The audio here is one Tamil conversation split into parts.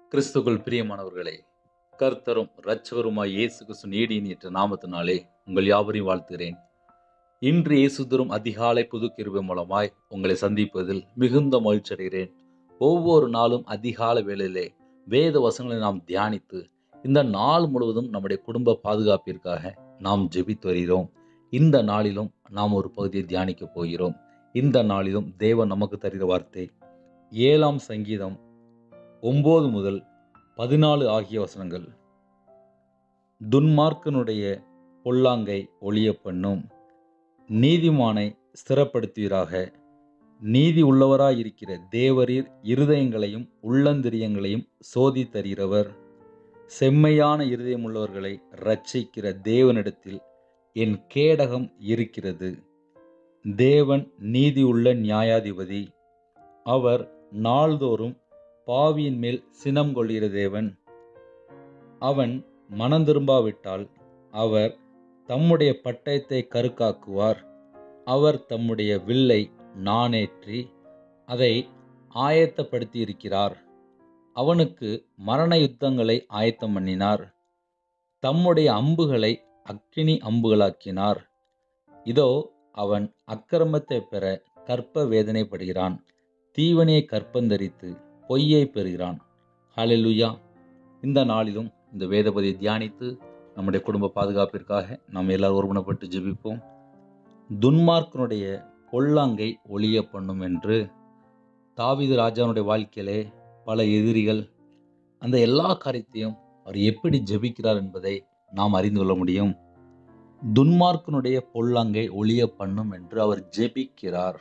கிறிஸ்துக்குள் பிரியமானவர்களே கர்த்தரும் இரட்சகருமாய் இயேசு கிறிஸ்து நீடியின் என்ற நாமத்தினாலே உங்கள் யாவரையும் வாழ்த்துகிறேன் இன்று இயேசு தரும் அதிகாலை புது கிருபை மூலமாய் உங்களை சந்திப்பதில் மிகுந்த மகிழ்ச்சி அடைகிறேன் ஒவ்வொரு நாளும் அதிகாலை வேளையிலே வேத வசனங்களை நாம் தியானித்து இந்த நாள் முழுவதும் நம்முடைய குடும்ப பாதுகாப்பிற்காக நாம் ஜெபித்து வருகிறோம் இந்த நாளிலும் நாம் ஒரு பகுதியை தியானிக்க போகிறோம் இந்த நாளிலும் தேவன் நமக்கு தருகிற வார்த்தை ஏழாம் சங்கீதம் ஒம்பது முதல் பதினாலு ஆகிய வசனங்கள் துன்மார்க்கனுடைய பொல்லாங்கை ஒளிய பண்ணும் நீதிமானை ஸ்திரப்படுத்துவீராக நீதி உள்ளவராயிருக்கிற தேவரீர் இருதயங்களையும் உள்ளந்திரியங்களையும் சோதித்தருகிறவர் செம்மையான இருதயம் உள்ளவர்களை ரட்சிக்கிற தேவனிடத்தில் என் கேடகம் இருக்கிறது தேவன் நீதியுள்ள நியாயாதிபதி அவர் நாள்தோறும் பாவியின் மேல் சினம் கொள்கிற தேவன் அவன் மனம் திரும்பாவிட்டால் அவர் தம்முடைய பட்டயத்தை கருக்காக்குவார் அவர் தம்முடைய வில்லை நாணேற்றி அதை ஆயத்தப்படுத்தி இருக்கிறார் அவனுக்கு மரண யுத்தங்களை ஆயத்தம் பண்ணினார் தம்முடைய அம்புகளை அக்கினி அம்புகளாக்கினார் இதோ அவன் அக்கிரமத்தை பெற கற்ப வேதனைப்படுகிறான் தீவனையை கற்பந்தரித்து பொய்யை பெறுகிறான் ஹalleluya இந்த நாளிலும் இந்த வேதபதியை தியானித்து நம்முடைய குடும்ப பாதுகாப்பிற்காக நாம் எல்லாரும் ஒருமனப்பட்டு ஜெபிப்போம் துன்மார்க்கனுடைய பொல்லாங்கை ஒளிய பண்ணும் என்று தாவீது ராஜாவுடைய வாழ்க்கையிலே பல எதிரிகள் அந்த எல்லா காரியத்தையும் அவர் எப்படி ஜெபிக்கிறார் என்பதை நாம் அறிந்து கொள்ள முடியும் துன்மார்க்கனுடைய பொல்லாங்கை ஒளிய பண்ணும் என்று அவர் ஜெபிக்கிறார்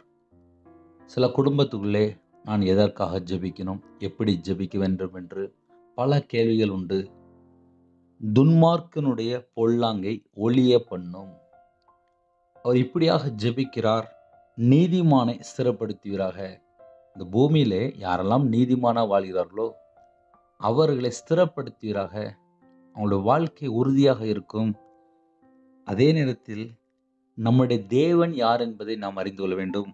சில குடும்பத்துக்குள்ளே நான் எதற்காக ஜெபிக்கணும் எப்படி ஜெபிக்க வேண்டும் என்று பல கேள்விகள் உண்டு துன்மார்க்கனுடைய பொல்லாங்கை ஒளிய பண்ணும் அவர் இப்படியாக ஜெபிக்கிறார் நீதிமானை ஸ்திரப்படுத்துவீராக இந்த பூமியிலே யாரெல்லாம் நீதிமானா வாழ்கிறார்களோ அவர்களை ஸ்திரப்படுத்துவீராக அவங்களுடைய வாழ்க்கை உறுதியாக இருக்கும் அதே நேரத்தில் நம்முடைய தேவன் யார் என்பதை நாம் அறிந்து கொள்ள வேண்டும்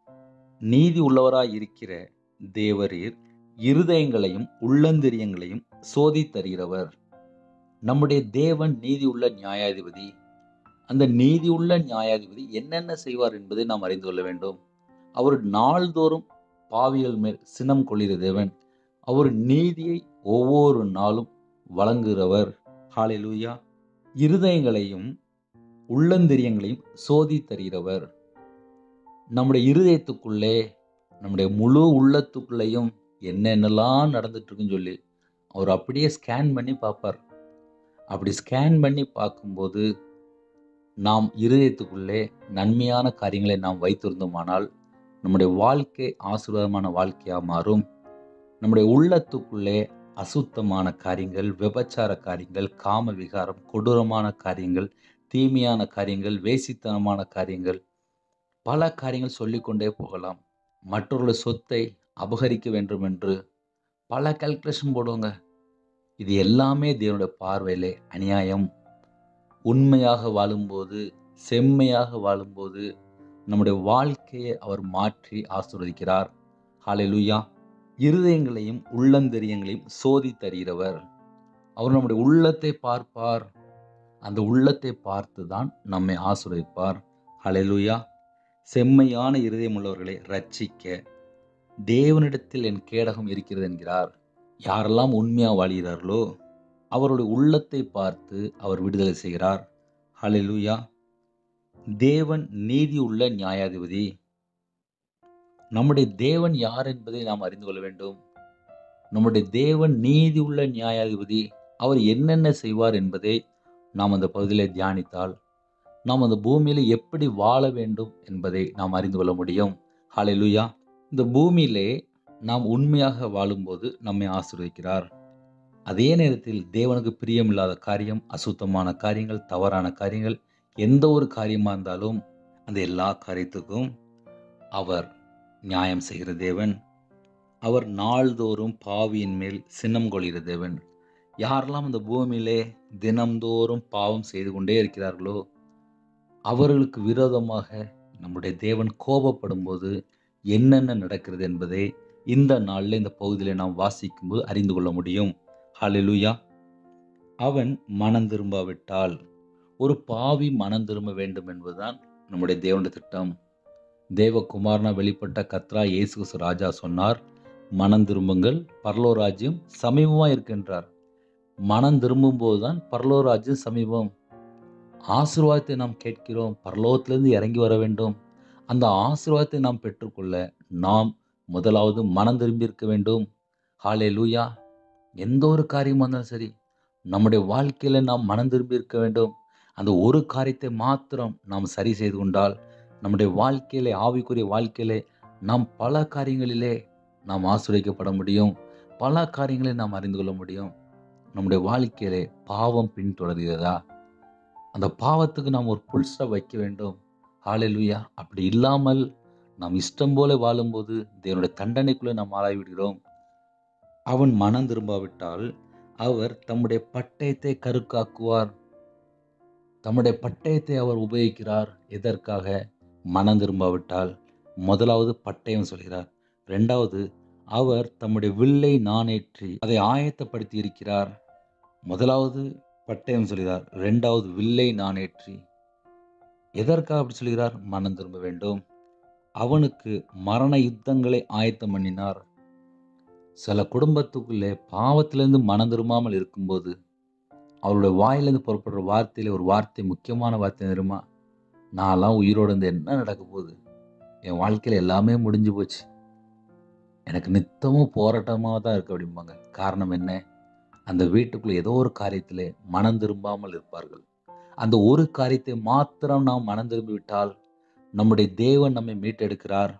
நீதி உள்ளவராய் இருக்கிற தேவரீர் இருதயங்களையும் உள்ளந்திரியங்களையும் சோதித்தருகிறவர் நம்முடைய தேவன் நீதி உள்ள நியாயாதிபதி அந்த நீதி உள்ள நியாயாதிபதி என்னென்ன செய்வார் என்பதை நாம் அறிந்து கொள்ள வேண்டும் அவர் நாள்தோறும் பாவிகள் மேல் சினம் கொள்கிற தேவன் அவர் நீதியை ஒவ்வொரு நாளும் வழங்குகிறவர் ஹாலிலூயா இருதயங்களையும் உள்ளந்திரியங்களையும் சோதித்தருகிறவர் நம்முடைய இருதயத்துக்குள்ளே நம்முடைய முழு உள்ளத்துக்குள்ளேயும் என்னென்னலாம் நடந்துட்டு இருக்குன்னு சொல்லி அவர் அப்படியே ஸ்கேன் பண்ணி பார்ப்பார் அப்படி ஸ்கேன் பண்ணி பார்க்கும்போது நாம் இருதயத்துக்குள்ளே நன்மையான காரியங்களை நாம் வைத்திருந்தோமானால் நம்முடைய வாழ்க்கை ஆசீர்வாதமான வாழ்க்கையாக மாறும் நம்முடைய உள்ளத்துக்குள்ளே அசுத்தமான காரியங்கள் விபச்சார காரியங்கள் காம விகாரம் கொடூரமான காரியங்கள் தீமையான காரியங்கள் வேசித்தனமான காரியங்கள் பல காரியங்கள் சொல்லிக்கொண்டே போகலாம் மற்றவர்களுடைய சொத்தை அபகரிக்க வேண்டும் என்று பல கால்குலேஷன் போடுவாங்க இது எல்லாமே தேவனுடைய பார்வையிலே அநியாயம் உண்மையாக வாழும்போது செம்மையாக வாழும்போது நம்முடைய வாழ்க்கையை அவர் மாற்றி ஆசீர்வதிக்கிறார் ஹalleluya இருதயங்களையும் உள்ளந்தரியங்களையும் சோதி தருகிறவர் அவர் நம்முடைய உள்ளத்தை பார்ப்பார் அந்த உள்ளத்தை பார்த்து தான் நம்மை ஆசீர்வதிப்பார் ஹalleluya செம்மையான இருதயம் உள்ளவர்களை ரட்சிக்க தேவனிடத்தில் என் கேடகம் இருக்கிறது என்கிறார் யாரெல்லாம் உண்மையாக வாழ்கிறார்களோ அவருடைய உள்ளத்தை பார்த்து அவர் விடுதலை செய்கிறார் ஹalleluya தேவன் நீதி உள்ள நியாயாதிபதி நம்முடைய தேவன் யார் என்பதை நாம் அறிந்து கொள்ள வேண்டும் நம்முடைய தேவன் நீதி உள்ள நியாயாதிபதி அவர் என்னென்ன செய்வார் என்பதை நாம் அந்த பகுதியில் தியானித்தால் நாம் அந்த பூமியில் எப்படி வாழ வேண்டும் என்பதை நாம் அறிந்து கொள்ள முடியும் ஹalleluya இந்த பூமியிலே நாம் உண்மையாக வாழும்போது நம்மை ஆசீர்வதிக்கிறார் அதே நேரத்தில் தேவனுக்கு பிரியமில்லாத காரியம் அசுத்தமான காரியங்கள் தவறான காரியங்கள் எந்த ஒரு காரியமாக இருந்தாலும் அந்த எல்லா காரியத்துக்கும் அவர் நியாயம் செய்கிற தேவன் அவர் நாள்தோறும் பாவியின் மேல் சின்னம் கொள்கிற தேவன் யாரெல்லாம் இந்த பூமியிலே தினம்தோறும் பாவம் செய்து கொண்டே இருக்கிறார்களோ அவர்களுக்கு விரோதமாக நம்முடைய தேவன் கோபப்படும் போது என்னென்ன நடக்கிறது என்பதை இந்த நாளில் இந்த பகுதியில் நாம் வாசிக்கும்போது அறிந்து கொள்ள முடியும் ஹalleluya அவன் மனம் திரும்பாவிட்டால் ஒரு பாவி மனம் திரும்ப வேண்டும் என்பதுதான் நம்முடைய தேவனுடைய திட்டம் தேவகுமாரனா வெளிப்பட்ட கத்ரா இயேசு கிறிஸ்து ராஜா சொன்னார் மனம் திரும்புங்கள் பரலோ ராஜ்யம் சமீபமாக இருக்கின்றார் மனம் திரும்பும்போது தான் பரலோ ராஜ்யம் சமீபம் ஆசீர்வாதத்தை நாம் கேட்கிறோம் பரலோகத்திலிருந்து இறங்கி வர வேண்டும் அந்த ஆசீர்வாதத்தை நாம் பெற்றுக்கொள்ள நாம் முதலாவது மனம் திரும்பி இருக்க வேண்டும் ஹாலே லூயா எந்த ஒரு காரியமாக இருந்தாலும் சரி நம்முடைய வாழ்க்கையில் நாம் மனம் திரும்பி இருக்க வேண்டும் அந்த ஒரு காரியத்தை மாத்திரம் நாம் சரி செய்து கொண்டால் நம்முடைய வாழ்க்கையிலே ஆவிக்குரிய வாழ்க்கையிலே நாம் பல காரியங்களிலே நாம் ஆசிரியக்கப்பட முடியும் பல காரியங்களை நாம் அறிந்து கொள்ள முடியும் நம்முடைய வாழ்க்கையிலே பாவம் பின்தொடர்கிறதா அந்த பாவத்துக்கு நாம் ஒரு புல் ஸ்டாப் வைக்க வேண்டும் ஹalleluya அப்படி இல்லாமல் நாம் இஷ்டம் போல வாழும்போது தேவனுடைய தண்டனைக்குள்ளே நாம் ஆளாய்விடுகிறோம் அவன் மனம் திரும்பாவிட்டால் அவர் தம்முடைய பட்டயத்தை கருக்காக்குவார் தம்முடைய பட்டயத்தை அவர் உபயோகிக்கிறார் எதற்காக மனம் திரும்பாவிட்டால் முதலாவது பட்டயம் சொல்கிறார் ரெண்டாவது அவர் தம்முடைய வில்லை நாணேற்றி அதை ஆயத்தப்படுத்தி இருக்கிறார் முதலாவது பட்டயம் சொல்கிறார் ரெண்டாவது வில்லை நாணேற்றி எதற்காக அப்படி சொல்கிறார் மனம் திரும்ப வேண்டும் அவனுக்கு மரண யுத்தங்களை ஆயத்தம் பண்ணினார் சில குடும்பத்துக்குள்ளே பாவத்திலிருந்து மனம் திரும்பாமல் இருக்கும்போது அவருடைய வாயிலிருந்து புறப்படுற வார்த்தையில ஒரு வார்த்தை முக்கியமான வார்த்தை தெரியுமா நான்லாம் உயிரோடு இருந்து என்ன நடக்க போகுது என் வாழ்க்கையில் எல்லாமே முடிஞ்சு போச்சு எனக்கு நித்தமும் போராட்டமாக தான் இருக்கு அப்படிம்பாங்க காரணம் என்ன அந்த வீட்டுக்குள்ள ஏதோ ஒரு காரியத்திலே மனம் திரும்பாமல் இருப்பார்கள் அந்த ஒரு காரியத்தை மாத்திரம் நாம் மனம் திரும்பி விட்டால் நம்முடைய தேவன் நம்மை மீட்டெடுக்கிறார்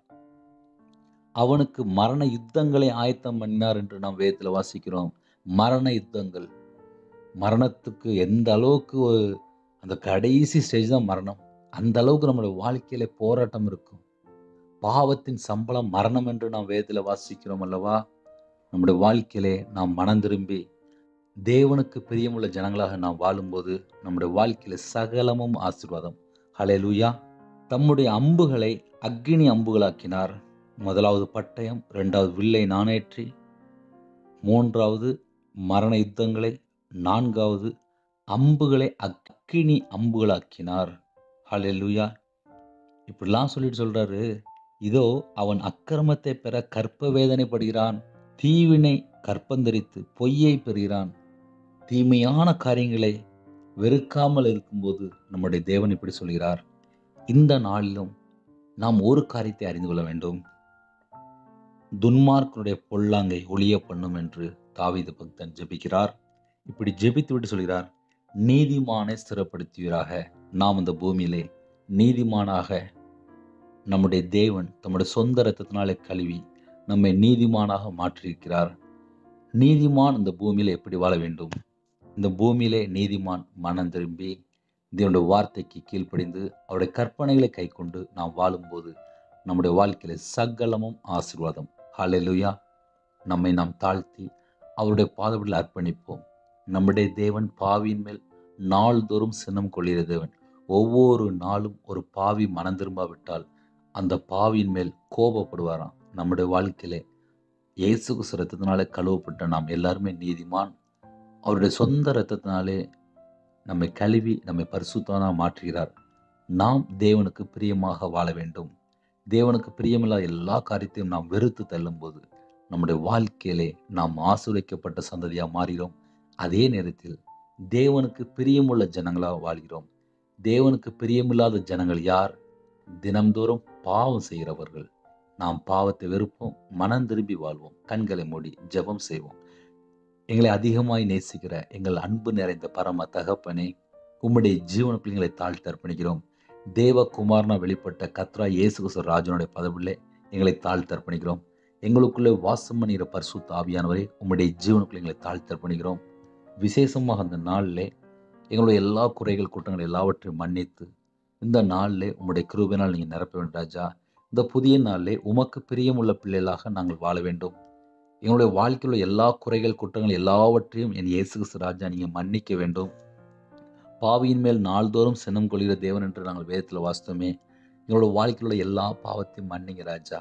அவனுக்கு மரண யுத்தங்களை ஆயத்தம் பண்ணினார் என்று நாம் வேதத்தில் வாசிக்கிறோம் மரண யுத்தங்கள் மரணத்துக்கு எந்த அளவுக்கு ஒரு- அந்த கடைசி ஸ்டேஜ் தான் மரணம் அந்த அளவுக்கு நம்மளுடைய வாழ்க்கையில போராட்டம் இருக்கும் பாவத்தின் சம்பளம் மரணம் என்று நாம் வேதத்தில் வாசிக்கிறோம் அல்லவா நம்முடைய வாழ்க்கையிலே நாம் மனம் திரும்பி தேவனுக்கு பிரியமுள்ள ஜனங்களாக நாம் வாழும்போது நம்முடைய வாழ்க்கையில சகலமும் ஆசீர்வாதம் ஹalleluya தம்முடைய அம்புகளை அக்கினி அம்புகளாக்கினார் முதலாவது பட்டயம் இரண்டாவது வில்லை நாணேற்றி மூன்றாவது மரண யுத்தங்களை நான்காவது அம்புகளை அக்கினி அம்புகளாக்கினார் ஹalleluya இப்படிலாம் சொல்லிட்டு சொல்றாரு இதோ அவன் அக்கிரமத்தை பெற கற்ப வேதனைப்படுகிறான் தீவினை கற்பந்தரித்து பொய்யை பெறுகிறான் தீமையான காரியங்களை வெறுக்காமல் இருக்கும்போது நம்முடைய தேவன் இப்படி சொல்கிறார் இந்த நாளிலும் நாம் ஒரு காரியத்தை அறிந்து கொள்ள வேண்டும் துன்மார்க்கனுடைய பொல்லாங்கை ஒளிய பண்ணும் என்று தாவீது பக்தன் ஜெபிக்கிறார் இப்படி ஜெபித்து விட்டு சொல்கிறார் நீதிமானை ஸ்திரப்படுத்துவீராக நாம் இந்த பூமியிலே நீதிமானாக நம்முடைய தேவன் தம்முடைய சொந்த இரத்தத்தினாலே கழுவி நம்மை நீதிமானாக மாற்றியிருக்கிறார் நீதிமான் இந்த பூமியில எப்படி வாழ வேண்டும் இந்த பூமியிலே நீதிமான் மனம் திரும்பி தேவனுடைய வார்த்தைக்கு கீழ்ப்படிந்து அவருடைய கற்பனைகளை கைக்கொண்டு நாம் வாழும்போது நம்முடைய வாழ்க்கையில சகலமும் ஆசீர்வாதம் ஹalleluya நம்மை நாம் தாழ்த்தி அவருடைய பாதப்படியில் அர்ப்பணிப்போம் நம்முடைய தேவன் பாவியின் மேல் நாள்தோறும் சின்னம் கொள்கிற தேவன் ஒவ்வொரு நாளும் ஒரு பாவி மனம் திரும்பாவிட்டால் அந்த பாவியின் மேல் கோபப்படுவாராம் நம்முடைய வாழ்க்கையிலே இயேசு கிறிஸ்து ரத்தத்தினாலே கழுவப்பட்ட நாம் எல்லாருமே நீதிமான் அவருடைய சொந்த இரத்தத்தினாலே நம்மை கழுவி நம்மை பரிசுத்தமாக மாற்றுகிறார் நாம் தேவனுக்கு பிரியமாக வாழ வேண்டும் தேவனுக்கு பிரியமில்லாத எல்லா காரியத்தையும் நாம் வெறுத்து தள்ளும்போது நம்முடைய வாழ்க்கையிலே நாம் ஆசிரியக்கப்பட்ட சந்ததியாக மாறுகிறோம் அதே நேரத்தில் தேவனுக்கு பிரியமுள்ள ஜனங்களாக வாழ்கிறோம் தேவனுக்கு பிரியமில்லாத ஜனங்கள் யார் தினம்தோறும் பாவம் செய்கிறவர்கள் நாம் பாவத்தை வெறுப்போம் மனம் திரும்பி வாழ்வோம் கண்களை மூடி ஜெபம் செய்வோம் எங்களை அதிகமாய் நேசிக்கிற எங்கள் அன்பு நிறைந்த பரம தகப்பனே உம்முடைய ஜீவன பிள்ளைங்களை தாழ்த்தி அர்ப்பணிக்கிறோம் தேவகுமாரனா வெளிப்பட்ட கத்ரா இயேசு கிறிஸ்து ராஜனுடைய பதவியிலே எங்களை தாழ்த்தி அர்ப்பணிக்கிறோம் எங்களுக்குள்ளே வாசம் பண்ணுகிற பரிசுத்த ஆவியானவரே உம்முடைய ஜீவன பிள்ளைங்களை தாழ்த்தி அர்ப்பணிக்கிறோம் விசேஷமாக அந்த நாளிலே எங்களுடைய எல்லா குறைகள் குற்றங்கள் எல்லாவற்றையும் மன்னித்து இந்த நாளிலே உம்முடைய கிருபையினால் நீங்கள் நிரப்ப வேண்டும் ராஜா இந்த புதிய நாளிலே உமக்கு பிரியமுள்ள பிள்ளைகளாக நாங்கள் வாழ வேண்டும் எங்களுடைய வாழ்க்கையில் உள்ள எல்லா குறைகள் குற்றங்கள் எல்லாவற்றையும் என் இயேசு கிறிஸ்து ராஜா நீங்கள் மன்னிக்க வேண்டும் பாவியின் மேல் நாள்தோறும் சினம் கொள்கிற தேவன் என்று நாங்கள் வேதத்தில் வாசித்தோமே எங்களோட வாழ்க்கையில் உள்ள எல்லா பாவத்தையும் மன்னிங்க ராஜா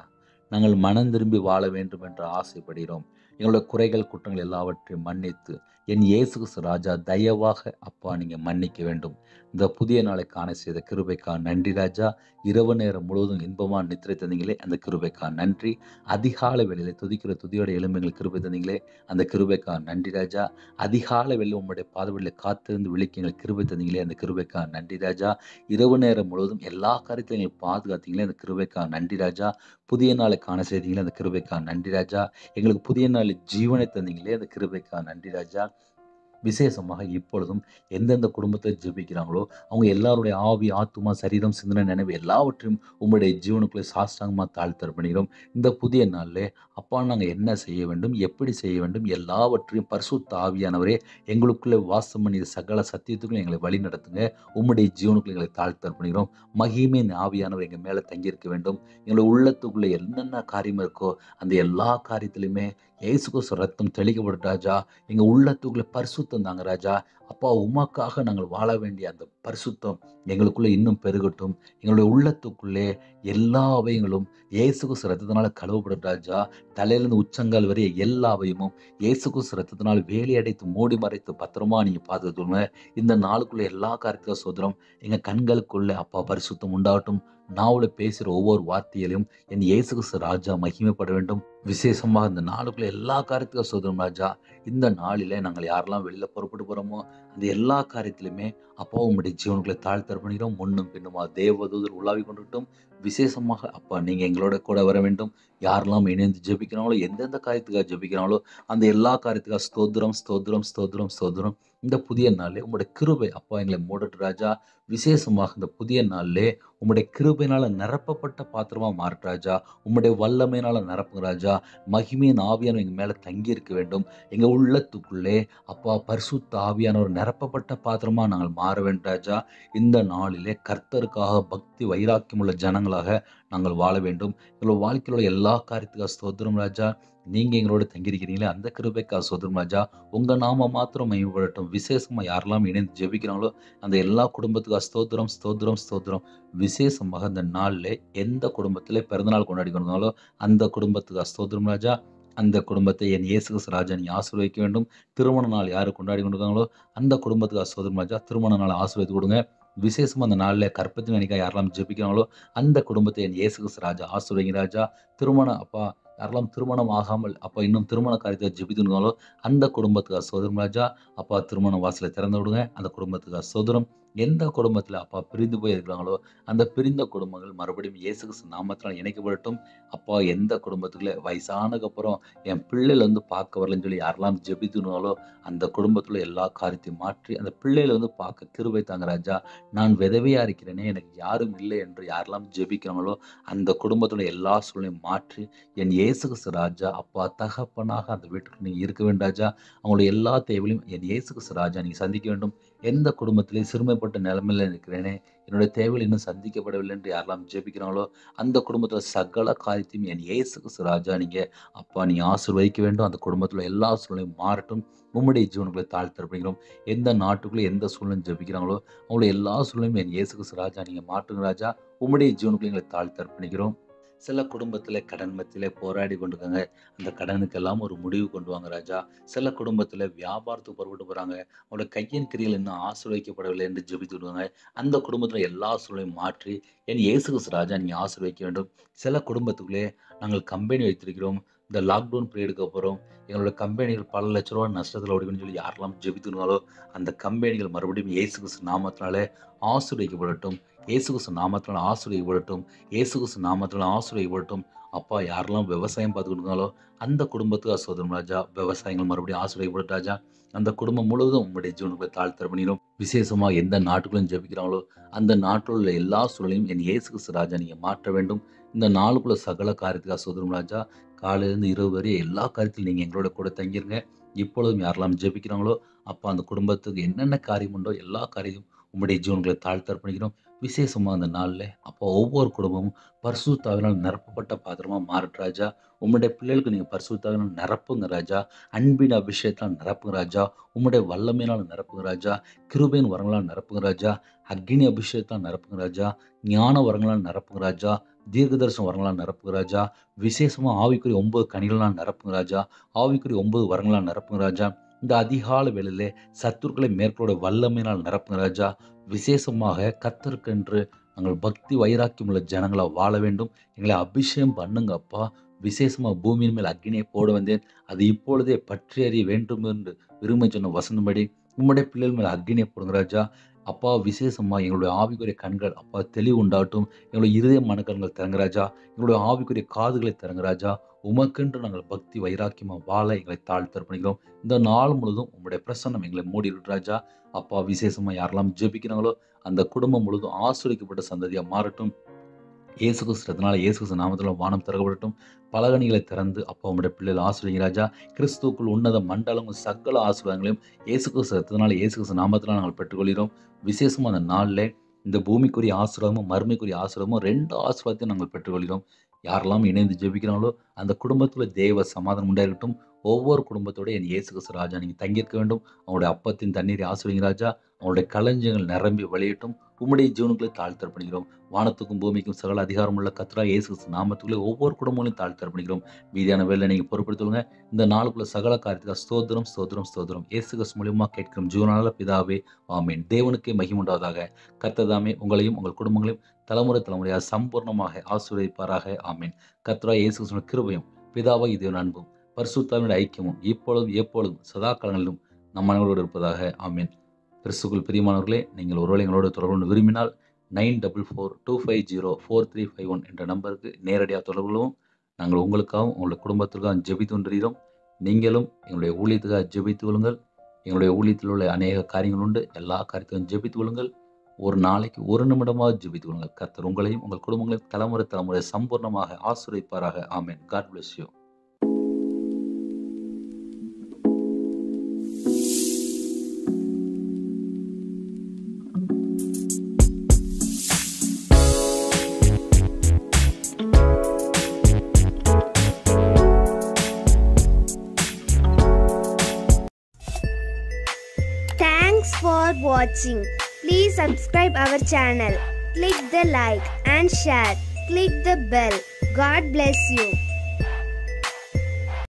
நாங்கள் மனம் திரும்பி வாழ வேண்டும் என்று ஆசைப்படுகிறோம் எங்களுடைய குறைகள் குற்றங்கள் எல்லாவற்றையும் மன்னித்து என் இயேசு கிறிஸ்து ராஜா தயவாக அப்பா நீங்கள் மன்னிக்க வேண்டும் இந்த புதிய நாளை காண செய்த கிருபைக்கா நன்றி ராஜா இரவு நேரம் முழுவதும் இன்பமாக நித்திரை தந்தீங்களே அந்த கிருபைக்கா நன்றி அதிகாலை வேளையில துதிக்கிற துதியோட எலும்புகள் கிருபை தந்தீங்களே அந்த கிருபைக்கா நன்றி ராஜா அதிகாலை வேளையில் உங்களுடைய பாதவெளியில் காத்திருந்து விழிக்கு எங்களுக்கு கிருபை தந்தீங்களே அந்த கிருபைக்கா நன்றி ராஜா இரவு நேரம் முழுவதும் எல்லா காரியத்திலும் எங்களுக்கு பாதுகாத்தீங்களே அந்த கிருபைக்கா நன்றி ராஜா புதிய நாளை காண செய்தீங்களே அந்த கிருபைக்கா நன்றி ராஜா எங்களுக்கு புதிய நாளில் ஜீவனை தந்தீங்களே அந்த கிருபைக்கா நன்றி ராஜா விசேஷமாக இப்பொழுதும் எந்தெந்த குடும்பத்தை ஜெபிக்கிறாங்களோ அவங்க எல்லாருடைய ஆவி ஆத்துமா சரீரம் சிந்தனை நினைவு எல்லாவற்றையும் உங்களுடைய ஜீவனுக்குள்ளே சாஷ்டாங்கமாக தாழ்த்தர்ப்பணிக்கிறோம் இந்த புதிய நாளில் அப்பா நாங்கள் என்ன செய்ய வேண்டும் எப்படி செய்ய வேண்டும் எல்லாவற்றையும் பரிசுத்த ஆவியானவரே எங்களுக்குள்ளே வாசம் பண்ணி சகல சத்தியத்துக்குள்ள எங்களை வழி நடத்துங்க உம்முடைய ஜீவனுக்குள்ள எங்களை தாழ்த்தர்ப்பணிக்கிறோம் மகிமையின் ஆவியானவர் எங்கள் மேலே தங்கியிருக்க வேண்டும் எங்களுடைய உள்ளத்துக்குள்ளே என்னென்ன காரியம் இருக்கோ அந்த எல்லா காரியத்திலையுமே இயேசு கிறிஸ்து ரத்தம் தெளிக்கப்படும் ராஜா எங்கள் உள்ளத்துக்குள்ளே பரிசுத்தம் தாங்க ராஜா அப்பா உமாக்காக நாங்கள் வாழ வேண்டிய அந்த பரிசுத்தம் எங்களுக்குள்ளே இன்னும் பெருகட்டும் எங்களுடைய உள்ளத்துக்குள்ளே எல்லா அவைகளும் இயேசு கிறிஸ்து ரத்தத்தினால கழுவப்படும் ராஜா தலையிலிருந்து உச்சங்கால் வரைய எல்லா அவையுமும் இயேசு கிறிஸ்து ரத்தத்தினால் வேலி அடைத்து மூடி மறைத்து பத்திரமா நீங்கள் பார்த்துக்கோங்க இந்த நாளுக்குள்ள எல்லா காரியத்துக்கும் சோதரம் எங்கள் கண்களுக்குள்ளே அப்பா பரிசுத்தம் உண்டாகட்டும் நாவில் பேசுகிற ஒவ்வொரு வார்த்தையிலும் என் இயேசு கிறிஸ்து ராஜா மகிமைப்பட வேண்டும் விசேஷமாக இந்த நாளுக்குள்ள எல்லா காரியத்துக்கும் சோதரம் ராஜா இந்த நாளிலே நாங்கள் யாரெல்லாம் வெளியில் புறப்பட்டு போகிறோமோ அந்த எல்லா காரியத்திலுமே அப்பா உங்களுடைய ஜீவனுக்குள்ளே தாழ்த்தர்ப்பணிக்கிறோம் முன்னும் பின்னுமா தேவதூதர் உலாவி கொண்டுட்டும் விசேஷமாக அப்பா நீங்கள் எங்களோட கூட வர வேண்டும் யாரெல்லாம் இணைந்து ஜெபிக்கிறாங்களோ எந்தெந்த காரியத்துக்காக ஜெபிக்கிறாங்களோ அந்த எல்லா காரியத்துக்காக ஸ்தோத்திரம் ஸ்தோத்திரம் ஸ்தோத்திரம் ஸ்தோத்திரம் இந்த புதிய நாளிலே உங்களுடைய கிருபை அப்பா எங்களை மூடட்டு ராஜா விசேஷமாக இந்த புதிய நாளிலே உம்முடைய கிருபையினால நிரப்பப்பட்ட பாத்திரமா மாறட்டு ராஜா உம்முடைய வல்லமையினால நிரப்புங்க ராஜா மகிமையின் ஆவியான எங்கள் மேலே தங்கி இருக்க வேண்டும் எங்கள் உள்ளத்துக்குள்ளே அப்பா பரிசுத்த ஆவியானவர் நிரப்பப்பட்ட பாத்திரமா நாங்கள் மாற வேண்டும் ராஜா இந்த நாளிலே கர்த்தருக்காக பக்தி வைராக்கியமுள்ள ஜனங்களாக நாங்கள் வாழ வேண்டும் எங்களோட வாழ்க்கையில் உள்ள எல்லா காரியத்துக்காக ஸ்தோத்திரம் ராஜா நீங்கள் எங்களோட தங்கியிருக்கிறீங்களே அந்த கிருபைக்காக ஸ்தோத்திரம் ராஜா உங்கள் நாம மாத்திரம் மேம்படட்டும் விசேஷமாக யாரெல்லாம் இணைந்து ஜெபிக்கிறாங்களோ அந்த எல்லா குடும்பத்துக்காக ஸ்தோத்திரம் ஸ்தோத்திரம் ஸ்தோத்திரம் விசேஷமாக அந்த நாளில் எந்த குடும்பத்தில் பிறந்தநாள் கொண்டாடி கொண்டாங்களோ அந்த குடும்பத்துக்காக ஸ்தோத்திரம் ராஜா அந்த குடும்பத்தை என் இயேசு கிறிஸ்து ராஜா நீ ஆசீர்வதிக்க வேண்டும் திருமண நாள் யார் கொண்டாடி கொண்டிருக்காங்களோ அந்த குடும்பத்துக்காக ஸ்தோத்திரம் ராஜா திருமண நாள் ஆசீர்வதித்து கொடுங்க விசேஷமாக அந்த நாளில் கற்பத்தின் அணிக்கா யாரெல்லாம் ஜெபிக்கிறாங்களோ அந்த குடும்பத்தை என் இயேசு கிறிஸ்து ராஜா ஆசீர்வதிங்க ராஜா திருமணம் அப்பா யாரெல்லாம் திருமணம் ஆகாமல் அப்போ இன்னும் திருமண காரியத்தை ஜெபித்துனாலோ அந்த குடும்பத்துக்காக சோதரம் ராஜா அப்பா திருமண வாசலை திறந்து விடுங்க அந்த குடும்பத்துக்காக சோதரம் எந்த குடும்பத்தில் அப்பா பிரிந்து போய் இருக்கிறாங்களோ அந்த பிரிந்த குடும்பங்கள் மறுபடியும் இயேசு கிறிஸ்து நாமத்தினால் இணைக்கப்படட்டும் அப்பா எந்த குடும்பத்துக்குள்ள வயசானதுக்கப்புறம் என் பிள்ளைகள் வந்து பார்க்க வரலன்னு சொல்லி யாரெல்லாம் ஜெபித்துனாலோ அந்த குடும்பத்தில் எல்லா காரியத்தையும் மாற்றி அந்த பிள்ளைகளை வந்து பார்க்க கிருபை தாங்க ராஜா நான் விதவையாக இருக்கிறேனே எனக்கு யாரும் இல்லை என்று யாரெல்லாம் ஜெபிக்கிறாங்களோ அந்த குடும்பத்தோட எல்லா சூழ்நிலையும் மாற்றி என் இயேசு கிறிஸ்து ராஜா அப்பா தகப்பனாக அந்த வீட்டுக்கு நீங்கள் இருக்க வேண்டும் ராஜா அவங்களுடைய எல்லா தேவையிலும் என் இயேசு கிறிஸ்து ராஜா நீங்கள் சந்திக்க வேண்டும் எந்த குடும்பத்திலே சிறுமைப்பட்ட நிலைமையில் இருக்கிறேனே என்னுடைய தேவைகள் இன்னும் சந்திக்கப்படவில்லை என்று யாரெல்லாம் ஜெபிக்கிறாங்களோ அந்த குடும்பத்தில் சகல காரியத்தையும் என் இயேசு கிறிஸ்து ராஜா நீங்கள் அப்பா நீ ஆசீர்வதிக்க வேண்டும் அந்த குடும்பத்தில் எல்லா சூழ்நிலையும் மாறட்டும் உம்முடைய ஜீவனுக்குள்ளே தாழ்த்தப்படுகிறோம் எந்த நாட்டுக்குள்ளே எந்த சூழ்நிலை ஜெபிக்கிறாங்களோ அவங்களுடைய எல்லா சூழ்நிலையும் என் இயேசு கிறிஸ்து ராஜா நீங்கள் மாட்டுங்க ராஜா உம்முடைய ஜீவனுக்குள்ளே எங்களை தாழ்த்தர்ப்பணிக்கிறோம் சில குடும்பத்தில் கடன் மத்தியிலே போராடி கொண்டிருக்காங்க அந்த கடனுக்கெல்லாம் ஒரு முடிவு கொண்டு வாங்க ராஜா சில குடும்பத்தில் வியாபாரத்துக்கு புறப்பட்டு போகிறாங்க அவங்களோட கையின் கிரியில் இன்னும் ஆசீர்வதிக்கப்படவில்லை என்று ஜெபித்து விடுவாங்க அந்த குடும்பத்தில் எல்லா சூழலையும் மாற்றி என் இயேசு கிறிஸ்து ராஜா நீங்கள் ஆசீர்வதிக்க வேண்டும் சில குடும்பத்துக்குள்ளே நாங்கள் கம்பெனி வைத்திருக்கிறோம் இந்த லாக்டவுன் பீரியடுக்கு அப்புறம் எங்களோட கம்பெனிகள் பல லட்ச ரூபா நஷ்டத்தில் ஓடிக்கணும்னு சொல்லி யாரெல்லாம் ஜெபித்துனாலோ அந்த கம்பெனிகள் மறுபடியும் இயேசு கிறிஸ்து நாமத்தினாலே ஆசீர்வதிக்கப்படட்டும் இயேசு கிறிஸ்து நாமத்தினால் ஆசீர்வதிக்கப்படட்டும் இயேசு கிறிஸ்து நாமத்தினால் ஆசீர்வதிக்கப்படட்டும் அப்பா யாரெல்லாம் விவசாயம் பார்த்துக்கிட்டாங்களோ அந்த குடும்பத்துக்கு சோதரம் ராஜா விவசாயங்கள் மறுபடியும் ஆசீர்வதிக்கப்படும் ராஜா அந்த குடும்பம் முழுவதும் உங்களுடைய ஜீவனுக்கு தாழ்த்தர பண்ணிடும் விசேஷமாக எந்த நாட்டுக்குள்ளும் ஜெபிக்கிறாங்களோ அந்த நாட்டில் உள்ள எல்லா சூழலையும் என் இயேசு கிறிஸ்து ராஜா நீங்கள் மாற்ற வேண்டும் இந்த நாளுக்குள்ள சகல காரியத்துக்காக சோதரம் ராஜா காலையிலேருந்து இரவு வரை எல்லா காரியத்திலும் நீங்கள் எங்களோட கூட தங்கிருங்க இப்பொழுதும் யாரெல்லாம் ஜெபிக்கிறாங்களோ அப்போ அந்த குடும்பத்துக்கு என்னென்ன காரியம் உண்டோ எல்லா காரியமும் உங்களுடைய ஜீவன்களை தாழ்த்தர்ப்பணிக்கிறோம் விசேஷமாக அந்த நாளில் அப்போ ஒவ்வொரு குடும்பமும் பரிசுத்தாவினால் நிரப்பப்பட்ட பாத்திரமா மாறட்டு ராஜா உம்முடைய பிள்ளைகளுக்கு நீங்கள் பரிசுத்தாவினால் நிரப்புங்க ராஜா அன்பின் அபிஷேகத்தால் நிரப்புங்க ராஜா உம்முடைய வல்லமையினால் நிரப்புங்க ராஜா கிருபையின் வரங்களால் நிரப்புங்க ராஜா அக்னி அபிஷேகத்தால் நிரப்புங்க ராஜா ஞான வரங்களால் நிரப்புங்க ராஜா தீர்க்கதரிசன வரங்களால் நிரப்புங்க ராஜா விசேஷமாக ஆவிக்குரிய ஒன்பது கனிகளால் நிரப்புங்க ராஜா ஆவிக்குரிய ஒன்பது வரங்களால் நிரப்புங்க ராஜா இந்த அதிகால வேளையிலே சத்துருக்களை மேற்கொள்ள வல்லமையினால் நிரப்புங்க ராஜா விசேஷமாக கத்தருக்கென்று நாங்கள் பக்தி வைராக்கியம் உள்ள ஜனங்களா வாழ வேண்டும் எங்களை அபிஷேகம் பண்ணுங்க அப்பா விசேஷமாக பூமியின் மேல் அக்னியை போட வந்தேன் அது இப்பொழுதே பற்றி அறிய வேண்டும் என்று விரும்ப சொன்ன வசந்தபடி உம்முடைய பிள்ளைகள் மேல் அக்னியை போடுங்க ராஜா அப்பா விசேஷமாக எங்களுடைய ஆவிக்குரிய கண்கள் அப்பா தெளிவு உண்டாகட்டும் எங்களுடைய இருதய மனக்கண்கள் திறங்க ராஜா எங்களுடைய ஆவிக்குரிய காதுகளை திறங்க ராஜா உமக்கென்று நாங்கள் பக்தி வைராக்கியமாக வாழ எங்களை தாழ்த்தர்ப்பணிக்கிறோம் இந்த நாள் முழுதும் உங்களுடைய பிரசன்னம் எங்களை மூடி இருக்கு ராஜா அப்பா விசேஷமாக யாரெல்லாம் ஜெபிக்கிறாங்களோ அந்த குடும்பம் முழுதும் ஆசிரியக்கப்பட்ட சந்ததியாக மாறட்டும் இயேசு கிறிஸ்துனால இயேசு கிறிஸ்து நாமத்தில் வானம் திறக்கப்படட்டும் பலகணிகளை திறந்து அப்பா உங்களுடைய பிள்ளைகள் ஆசிரியர் ராஜா கிறிஸ்துக்குள் உன்னத மண்டலமும் சகல ஆசீர்வாதங்களையும் இயேசு கிறிஸ்து ரத்தத்தினால இயேசு கிறிஸ்து நாமத்தில் நாங்கள் பெற்றுக்கொள்கிறோம் விசேஷமாக அந்த நாளில் இந்த பூமிக்குரிய ஆசீர்வாதமும் மறுமைக்குரிய ஆசீர்வாதமும் ரெண்டு ஆசீர்வாதத்தையும் நாங்கள் பெற்றுக்கொள்கிறோம் யாரெல்லாம் இணைந்து ஜெபிக்கிறாங்களோ அந்த குடும்பத்தில் தேவ சமாதானம் உண்டாயிருக்கட்டும் ஒவ்வொரு குடும்பத்தோட என் இயேசு கிறிஸ்து ராஜா நீங்கள் தங்கியிருக்க வேண்டும் அவங்களுடைய அப்பத்தின் தண்ணீரை ஆசிரியங்க ராஜா அவங்களுடைய களஞ்சியங்கள் நிரம்பி வழியட்டும் உம்முடைய ஜீவனுக்களை தாழ்த்தர்ப்பணிக்கிறோம் வானத்துக்கும் பூமிக்கும் சகல அதிகாரம் உள்ள கத்ரா இயேசு கிறிஸ்து நாமத்துக்குள்ளே ஒவ்வொரு குடும்பங்களையும் தாழ்த்தர்ப்பணிக்கிறோம் மீதியான வேலை நீங்கள் பொறுப்படுத்துவங்க இந்த நாளுக்குள்ள சகல காரியத்துக்கு ஸ்தோத்திரம் ஸ்தோத்திரம் ஸ்தோத்திரம் இயேசு கிறிஸ்து மூலியமாக கேட்கிறோம் ஜீவனால பிதாவே ஆமீன் தேவனுக்கே மகிமுண்டாவதாக கர்த்ததாமே உங்களையும் உங்கள் குடும்பங்களையும் தலைமுறை தலைமுறையாக சம்பூர்ணமாக ஆசீர்வதிப்பாராக ஆமீன் கத்ரா இயேசு கிறிஸ்துவின் கிருபையும் பிதாவா இது அன்பும் பரிசுத்தாவினுடைய ஐக்கியமும் இப்பொழுதும் எப்பொழுதும் சதா காலங்களிலும் நம் மனங்களோடு இருப்பதாக ஆமீன் கிறிஸ்துக்குள் பிரியமானவர்களே நீங்கள் ஒருவேளை எங்களோட தொடர்பு கொண்டு விரும்பினால் nine double four two five zero four three five one என்ற நம்பருக்கு நேரடியாக தொடர்பு கொள்ளவும் நாங்கள் உங்களுக்காகவும் உங்களுடைய குடும்பத்திற்காக ஜெபித்து கொண்டிருக்கிறோம் நீங்களும் எங்களுடைய ஊழியத்துக்காக ஜெபித்து கொள்ளுங்கள் எங்களுடைய ஊழியத்தில் உள்ள அநேக காரியங்கள் உண்டு எல்லா காரியத்தையும் ஜெபித்து கொள்ளுங்கள் ஒரு நாளைக்கு ஒரு நிமிடமாக ஜெபித்து கொள்ளுங்கள் கர்த்தர் உங்களையும் உங்கள் குடும்பங்களையும் தலைமுறை தலைமுறை சம்பூர்ணமாக ஆசிரியப்பாராக ஆமேன் God bless you Thanks for watching. Please subscribe our channel. Click the like and share. Click the bell. God bless you.